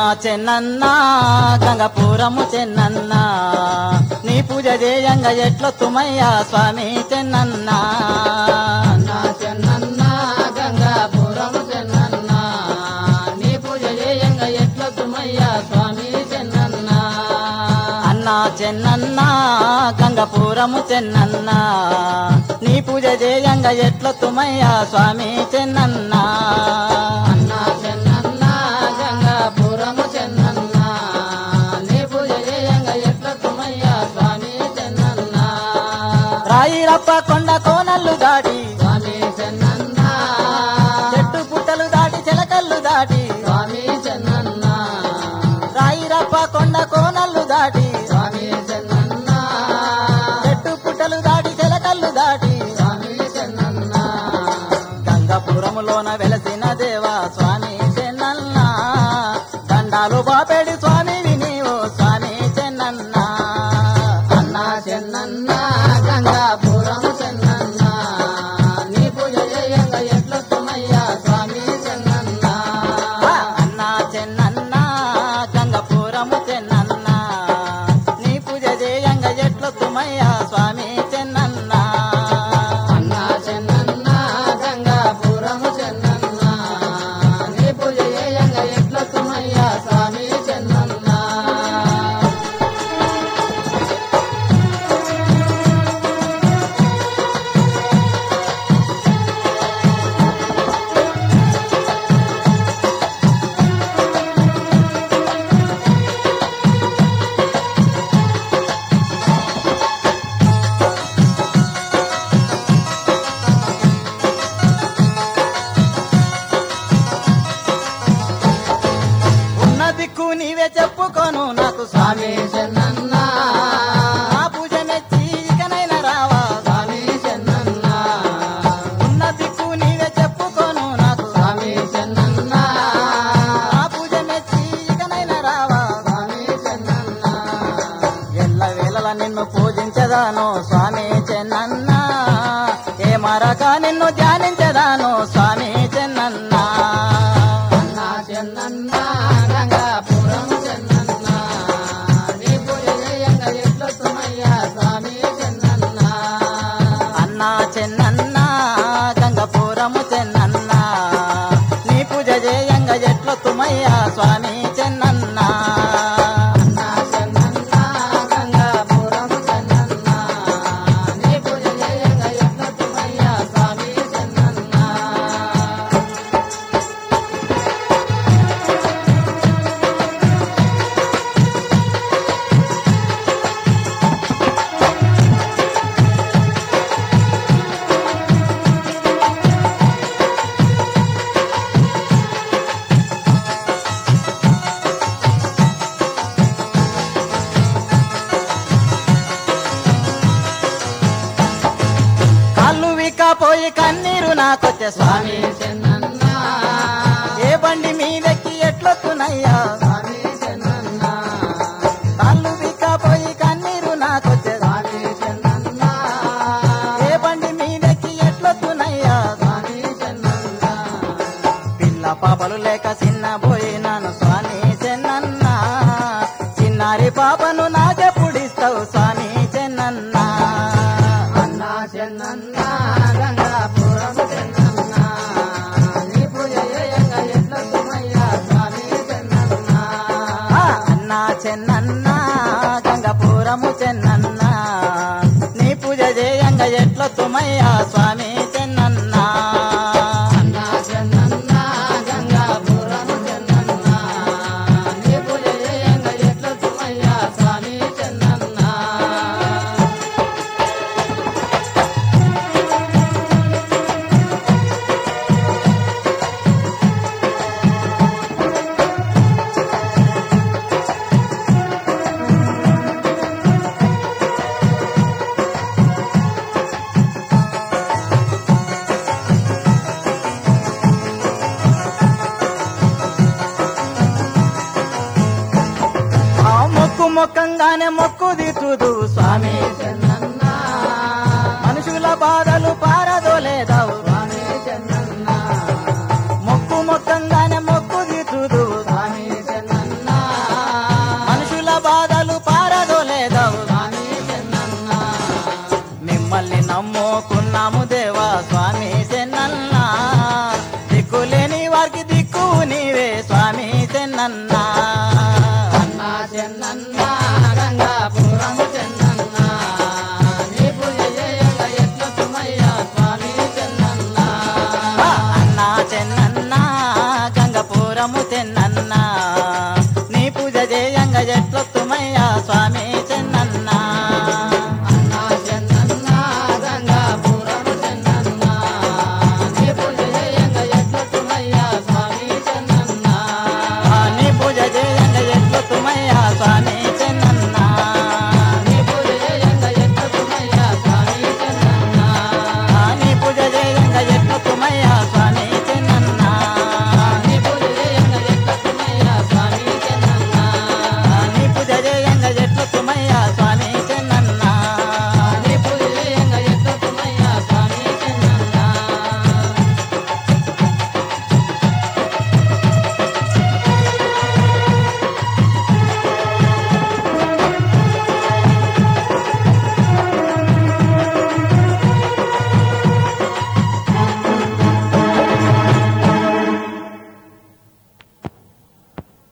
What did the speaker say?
చెన్నన్న గంగపురము చెన్నన్న నీ పూజ చేయంగా ఎట్లొత్తుమయ్యా స్వామి చెన్నన్న నా చెన్నన్న గంగాపురం చెన్నన్న నీ పూజ చేయంగా ఎట్ల తుమయ్యా స్వామి చెన్నన్న అన్నా చెన్నన్న గంగపురము చెన్నన్న నీ పూజ చేయంగా ఎట్లొత్తుమయ్యా స్వామి చెన్నన్న అన్నా చెన్నన్న గంగాపురం చెన్నన్న నీ పూజ చేయంగా ఎట్ల తుమయ్యా స్వామి చెన్నన్న రాయిరప్ప కొండ కోనల్లు దాటి స్వామి చెన్నన్న చెట్టు పుట్టలు దాటి చిలకల్లు దాటి స్వామి చెన్నన్న రాయిరప్ప కొండ కోనల్లు దాటి స్వామి చెన్నన్న చెట్టు పుట్టలు దాటి చిలకల్లు దాటి స్వామి చెన్నన్న గంగపురములోన వెలసిన దేవా స్వామి చెన్నన్న దండాలు బాపేడి స్వామి నీవు స్వామి చెన్నన్న అన్నా చెన్నన్న గంగాపురం చెన్నన్న నీ పూజ చేయంగా ఎట్ల తుమయ్యా స్వామి చెన్నన్న ఆ, అన్నా చెన్నన్న గంగపురము చెన్నన్న నీ పూజ చేయంగా ఎట్లు తుమయ్యా స్వామి చెన్నన్న అన్నా చెన్నన్న గంగాపురం చెన్నన్న నీ పూజ చేయంగా ఎట్ల తుమయ్యా స్వామి చెన్నన్న ఉన్న దిక్కు నీవే చెప్పుకోను నాకు స్వామి స్వామి చెన్నన్న నా పూజ మెచ్చి ఇకనైనా రావా స్వామి చెన్నన్న ఉన్న దిక్కు నీవే చెప్పుకోను నాకు స్వామి చెన్నన్న నా పూజ మెచ్చి ఇకనైనా రావా స్వామి చెన్నన్న ఎల్ల వేళల నిన్ను పూజించదాను స్వామి చెన్నన్న ఏ మరక నిన్ను ధ్యానించదాను స్వామి చెన్నన్న అన్నా చెన్నన్న గంగాపురం చెన్నన్న నీ పూజ చేయంగా ఎట్ల తుమయ్యా స్వామి చెన్నన్న అన్నా చెన్నన్న గంగపురము చెన్నన్న నీ పూజ చేయంగా ఎట్లు తుమయ్యా స్వామి చెన్నన్న అన్నా చెన్నన్న గంగాపురం చెన్నన్న నీ పూజ చేయంగా ఎట్ల తుమయ్యా స్వామి చెన్నన్న కళ్ళు విక్కపోయి కన్నీరు నాకొచ్చే స్వామి స్వామి చెన్నన్న ఏ బండి మీదెక్కి ఎట్లొత్తునయ్యా స్వామి చెన్నన్న కళ్ళు విక్కపోయి కన్నీరు నాకొచ్చే స్వామి చెన్నన్న ఏ బండి మీదెక్కి ఎట్లొత్తునయ్యా స్వామి చెన్నన్న పిల్ల పాపలు లేక చిన్న పోయినాను స్వామి చెన్నన్న చిన్నారి పాపను నాకెప్పుడిస్తావు స్వామి చెన్నన్న అన్నా చెన్నన్న గంగాపురం చెన్నన్న నీ పూజ చేయంగా ఎట్ల తుమయ్యా స్వామి చెన్నన్న ఆ, అన్నా చెన్నన్న గంగపురము చెన్నన్న నీ పూజ చేయంగా ఎట్ల తుమయ్యా స్వామి చెన్నన్న అన్నా చెన్నన్న గంగాపురం చెన్నన్న నీ పూజ చేయంగా ఎట్ల తుమయ్యా స్వామి చెన్నన్న ఆ మొక్కు మొక్కంగానే మొక్కు తీర్చుదు స్వామి చెన్నన్న